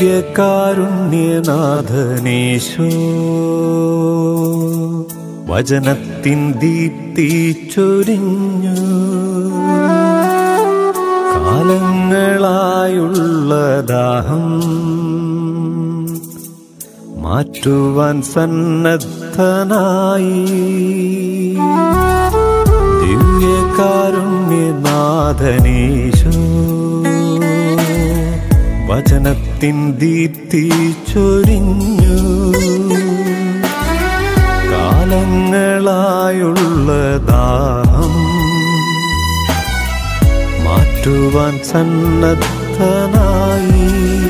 ദിവ്യകാരുണ്യനാഥനേശോ വചനത്തിൻ ദീപ്തി ചൊരിഞ്ഞു കാലങ്ങളായുള്ള ദാഹം മാറ്റുവാൻ സന്നദ്ധനായി ദിവ്യകാരുണ്യനാഥനീശോ വചനത്തിൻ ദീപ്തി ചൊരിഞ്ഞു കാലങ്ങളായുള്ള ദാഹം മാറ്റുവാൻ സന്നദ്ധനായി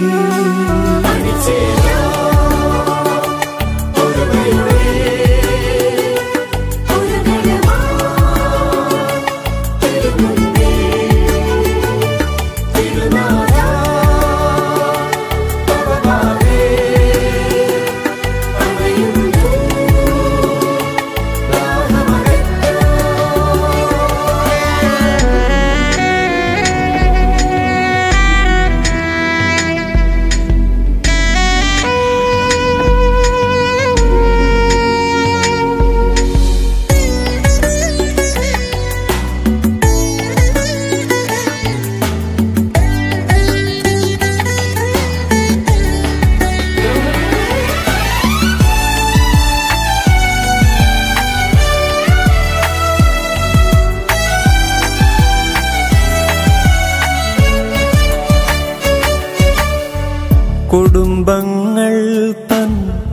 കുടുംബങ്ങൾ തൻ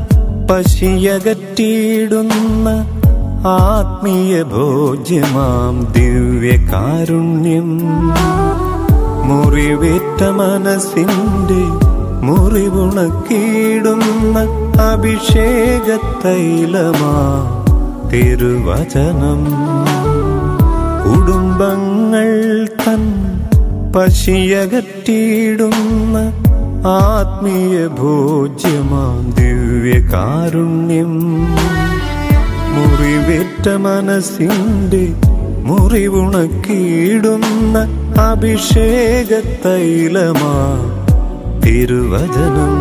പശിയകറ്റിയിടുന്ന ആത്മീയ ഭോജ്യമാം ദിവ്യകാരുണ്യം മുറിവേറ്റ മനസ്സിന്റെ മുറിവുണക്കിയിടുന്ന അഭിഷേക തൈലമാ തിരുവചനം കുടുംബങ്ങൾ തൻ പശിയകറ്റിയിടുന്ന ആത്മീയ ഭോജ്യമാം ദിവ്യകാരുണ്യം മുറിവേറ്റ മനസ്സിന്റെ മുറിവുണക്കിയിടുന്ന അഭിഷേക തൈലമാ തിരുവചനം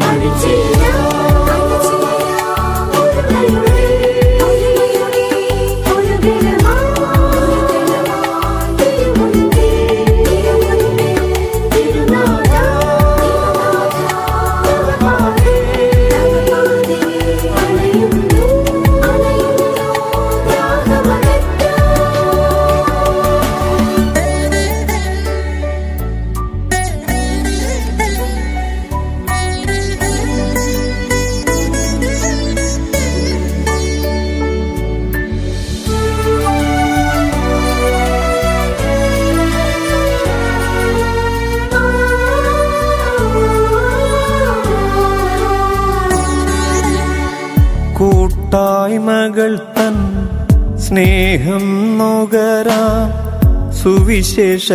കൂട്ടായ്മകൾ തൻ സ്നേഹം നുകരാ സുവിശേഷ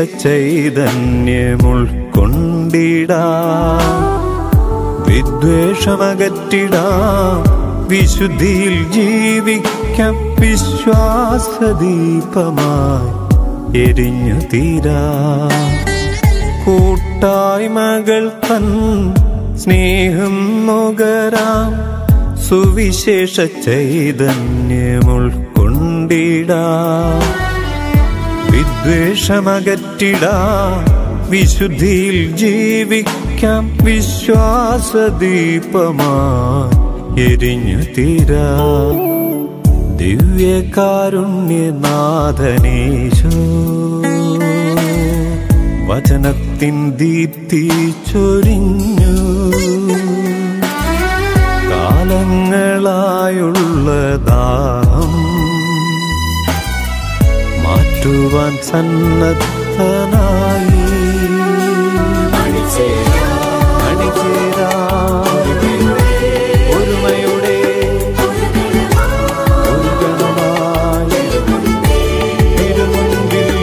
ചൈതന്യമുൾക്കൊണ്ടിടാ വിദ്വേഷമകറ്റിടാ വിശുദ്ധിയിൽ ജീവിക്കാം വിശ്വാസദീപമായി എരിഞ്ഞു തീരാ കൂട്ടായ്മകൾ തൻ സ്നേഹം നുകരാം സുവിശേഷ ചൈതന്യമുൾക്കൊണ്ടിടാ വിദ്വേഷമകറ്റിടാ വിശുദ്ധിയിൽ ജീവിക്കാം വിശ്വാസദീപമായി എരിഞ്ഞു തീരാ ദിവ്യകാരുണ്യനാഥനീശോ വചനത്തിൻ ദീപ്തി ചൊരിഞ്ഞു കാലങ്ങളായുള്ള ദാഹം മാറ്റുവാൻ സന്നദ്ധനായി അണിചേരാ ഒരുമയുടെ ഒരു ഗണമായി തിരുമുൻപിൽ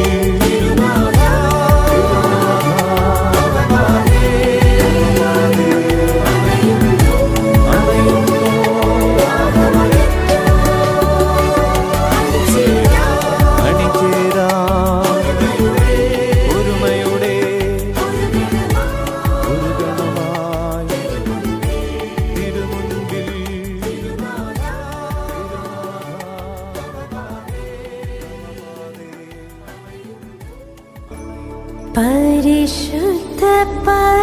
അണിചേരാ ഒരുമയുടെ ഒരു ഗണമായി പറ